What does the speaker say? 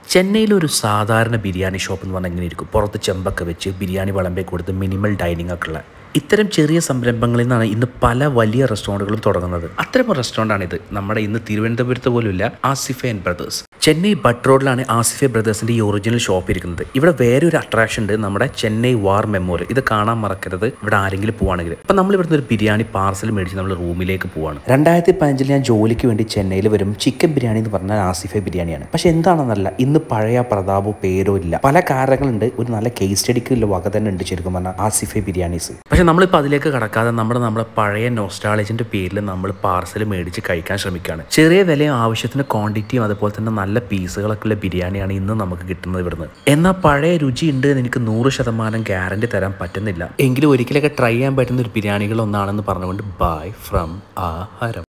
ചെന്നൈയിലെ ഒരു സാധാരണ ബിരിയാണി ഷോപ്പ് എന്ന് പറഞ്ഞാൽ എങ്ങനെ ഇരിക്കും പുറത്ത് ചെമ്പൊക്കെ വെച്ച് ബിരിയാണി വിളമ്പി കൊടുത്ത് മിനിമൽ ഡൈനിങ് ഒക്കെ ഉള്ള ഇത്തരം ചെറിയ സംരംഭങ്ങളിൽ നിന്നാണ് ഇന്ന് പല വലിയ റെസ്റ്റോറൻറ്റുകളും തുടങ്ങുന്നത് അത്തരം ഒരു റെസ്റ്റോറൻ്റ് ഇത് നമ്മുടെ ഇന്ന് തിരുവനന്തപുരത്ത് പോലും ഇല്ല ആസിഫ ആൻഡ് ബ്രദേഴ്സ് ചെന്നൈ ബട്ട് റോഡിലാണ് ആസിഫ ബ്രദേഴ്സിന്റെ ഈ ഒറിജിനൽ ഷോപ്പ് ഇരിക്കുന്നത് ഇവിടെ വേറെ ഒരു അട്രാക്ഷൻ ഉണ്ട് നമ്മുടെ ചെന്നൈ വാർ മെമ്മോറിയൽ ഇത് കാണാൻ മറക്കരുത് ഇവിടെ ആരെങ്കിലും പോവാണെങ്കിൽ അപ്പൊ നമ്മൾ ഇവിടുന്ന് ഒരു ബിരിയാണി പാർസൽ മേടിച്ച് നമ്മൾ റൂമിലേക്ക് പോവാണ് രണ്ടായിരത്തി പതിനഞ്ചിൽ ഞാൻ ജോലിക്ക് വേണ്ടി ചെന്നൈയിൽ വരും ചിക്കൻ ബിരിയാണി എന്ന് പറഞ്ഞാൽ ആസിഫ ബിരിയാണിയാണ് പക്ഷെ എന്താണെന്നല്ല ഇന്ന് പഴയ പ്രതാപോ പേരോ ഇല്ല പല കാരണങ്ങളുണ്ട് ഒരു നല്ല കേസ് സ്റ്റഡിക്ക് വക തന്നെ ഉണ്ട് ശരിക്കും പറഞ്ഞാൽ ആസിഫ ബിരിയാണീസ് പക്ഷെ നമ്മളിപ്പോൾ അതിലേക്ക് കടക്കാതെ നമ്മുടെ നമ്മുടെ പഴയ നോസ്റ്റാളജിന്റെ പേരിൽ നമ്മൾ പാർസൽ മേടിച്ച് കഴിക്കാൻ ശ്രമിക്കുകയാണ് ചെറിയ വിലയും ആവശ്യത്തിന് ക്വാണ്ടിറ്റിയും അതുപോലെ തന്നെ നല്ല പീസുകളൊക്കെ ഉള്ള ബിരിയാണിയാണ് ഇന്ന് നമുക്ക് കിട്ടുന്നത് ഇവിടുന്ന് എന്നാൽ പഴയ രുചി ഉണ്ട് എന്ന് എനിക്ക് നൂറ് ശതമാനം ഗ്യാരണ്ടി തരാൻ പറ്റുന്നില്ല എങ്കിലും ഒരിക്കലൊക്കെ ട്രൈ ചെയ്യാൻ പറ്റുന്ന ഒരു ബിരിയാണികൾ ഒന്നാണെന്ന് പറഞ്ഞുകൊണ്ട് ബൈ ഫ്രം ആ ഹരം